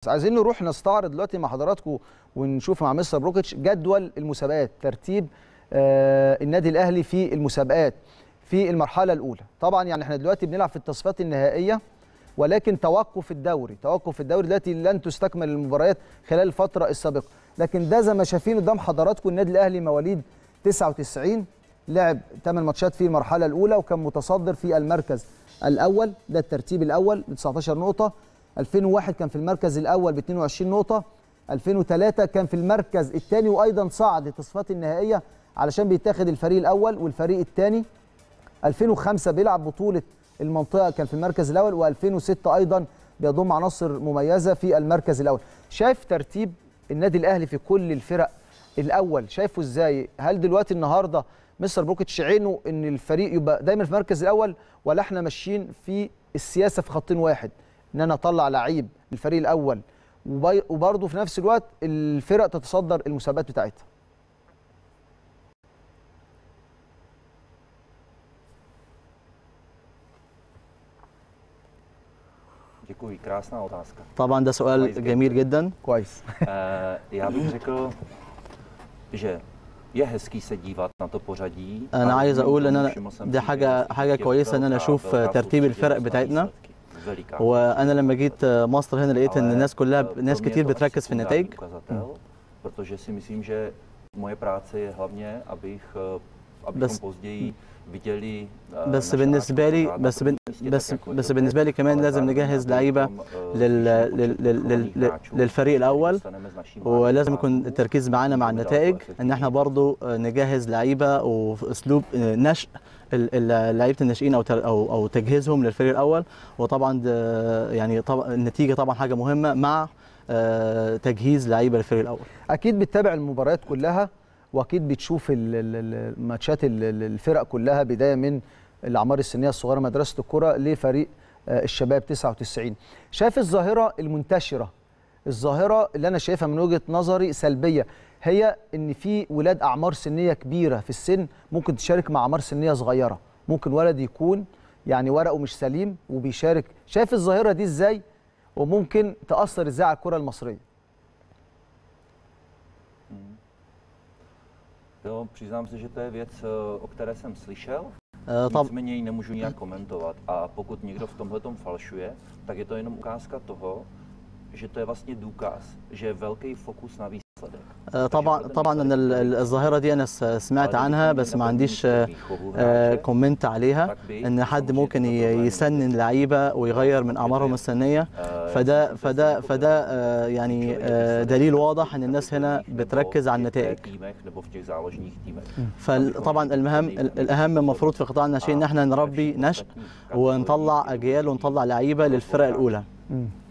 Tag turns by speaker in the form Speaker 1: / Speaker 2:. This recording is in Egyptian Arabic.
Speaker 1: عايزين نروح نستعرض دلوقتي مع حضراتكم ونشوف مع مستر بروكيتش جدول المسابقات ترتيب آه النادي الاهلي في المسابقات في المرحله الاولى طبعا يعني احنا دلوقتي بنلعب في التصفيات النهائيه ولكن توقف الدوري توقف الدوري دلوقتي لن تستكمل المباريات خلال الفتره السابقه لكن ده زي ما شايفين قدام حضراتكم النادي الاهلي مواليد 99 لعب 8 ماتشات في المرحله الاولى وكان متصدر في المركز الاول ده الترتيب الاول ب 19 نقطه 2001 كان في المركز الاول ب 22 نقطه 2003 كان في المركز الثاني وايضا صعد التصفيات النهائيه علشان بيتاخد الفريق الاول والفريق الثاني 2005 بيلعب بطوله المنطقه كان في المركز الاول و2006 ايضا بيضم عناصر مميزه في المركز الاول شايف ترتيب النادي الاهلي في كل الفرق الاول شايفه ازاي هل دلوقتي النهارده مستر بروكيتش عينه ان الفريق يبقى دايما في المركز الاول ولا احنا ماشيين في السياسه في خطين واحد ان انا اطلع لعيب الفريق الاول وبرضه في نفس الوقت الفرق تتصدر المسابقات بتاعتها
Speaker 2: Děkuji, krásná otázka.
Speaker 3: طبعا ده سؤال جميل جدا
Speaker 1: كويس
Speaker 2: Já bych řekl, že je hezký se dívat na to pořadí.
Speaker 3: انا عايز اقول ان انا دي حاجه حاجه كويسه ان انا اشوف ترتيب الفرق بتاعتنا وانا لما جيت مصر هنا لقيت ان الناس كلها ناس كتير بتركز في النتائج
Speaker 2: protože si myslím, že moje práce je hlavně, abych abychom
Speaker 3: بس
Speaker 2: později viděli
Speaker 3: بس بالنسبه لي بس بن بس بس بالنسبه لي كمان لازم نجهز لعيبه لل لل لل لل للفريق الاول ولازم يكون التركيز معانا مع النتائج ان احنا برضو نجهز لعيبه واسلوب نشء ال- ال- لعيبه الناشئين او تر- او او تجهيزهم للفريق الاول وطبعا ده يعني طبعا النتيجه طبعا حاجه مهمه مع آه، تجهيز لعيبه للفريق الاول
Speaker 1: اكيد بتتابع المباريات كلها واكيد بتشوف ال- ال- ال- الماتشات ال- ال- الفرق كلها بدايه من الاعمار السنيه الصغيره مدرسه الكره لفريق آه، الشباب 99 شايف الظاهره المنتشره الظاهره اللي انا شايفها من وجهه نظري سلبيه هي ان في ولاد اعمار سنيه كبيره في السن ممكن تشارك مع اعمار سنيه صغيره ممكن ولد يكون يعني ورقه مش سليم وبيشارك شايف الظاهره دي ازاي وممكن تاثر ازاي على الكره المصريه
Speaker 2: Jo, přiznám se, že to je věc, eh, o které jsem slyšel,
Speaker 3: آه، طب
Speaker 2: nicméně ji nemůžu nijak komentovat. A pokud někdo v tomhle falšuje, tak je to jenom ukázka toho, že to je vlastně důkaz, že je velký fokus na výsledek.
Speaker 3: آه، طبعا طبعا انا ال- ال- الظاهره دي انا س- سمعت عنها بس ما عنديش آه، آه، كومنت عليها ان حد ممكن ي- يسنن لعيبه ويغير من اعمارهم السنيه فده فده فده آه، يعني آه، دليل واضح ان الناس هنا بتركز على النتائج
Speaker 2: týmech nebo v těch záložních týmech.
Speaker 3: فطبعا المهم ال- الاهم المفروض في قطاع الناشئين ان احنا نربي نشء ونطلع اجيال ونطلع لعيبه للفرق الاولى
Speaker 1: مم.